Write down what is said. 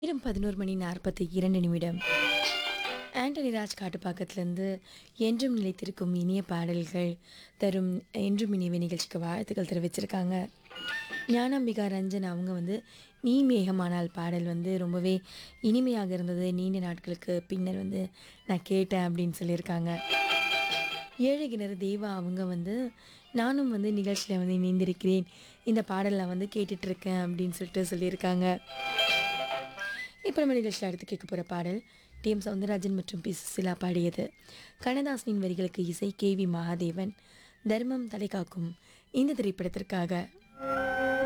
நேரம் பதினோரு மணி நாற்பத்தி இரண்டு நிமிடம் ஆண்டனி ராஜ் காட்டுப்பாக்கத்துலேருந்து என்றும் நிலைத்திருக்கும் இனிய பாடல்கள் தரும் என்றும் இனிய நிகழ்ச்சிக்கு வாழ்த்துக்கள் தெரிவிச்சிருக்காங்க ஞானாம்பிகா ரஞ்சன் அவங்க வந்து நீ மேகமானால் பாடல் வந்து ரொம்பவே இனிமையாக இருந்தது நீண்ட நாட்களுக்கு பின்னர் வந்து நான் கேட்டேன் அப்படின்னு சொல்லியிருக்காங்க ஏழை கிணறு தேவா அவங்க வந்து நானும் வந்து நிகழ்ச்சியில் வந்து இணைந்திருக்கிறேன் இந்த பாடலை வந்து கேட்டுட்ருக்கேன் அப்படின்னு சொல்லிட்டு சொல்லியிருக்காங்க இப்போ நம்ம நிகழ்ச்சியில் அடுத்து கேட்க போகிற பாடல் டி எம் சவுந்தரராஜன் மற்றும் பி சுசிலா பாடியது கண்ணதாசனின் வரிகளுக்கு இசை கே வி மகாதேவன் தர்மம் தலைகாக்கும் இந்த திரைப்படத்திற்காக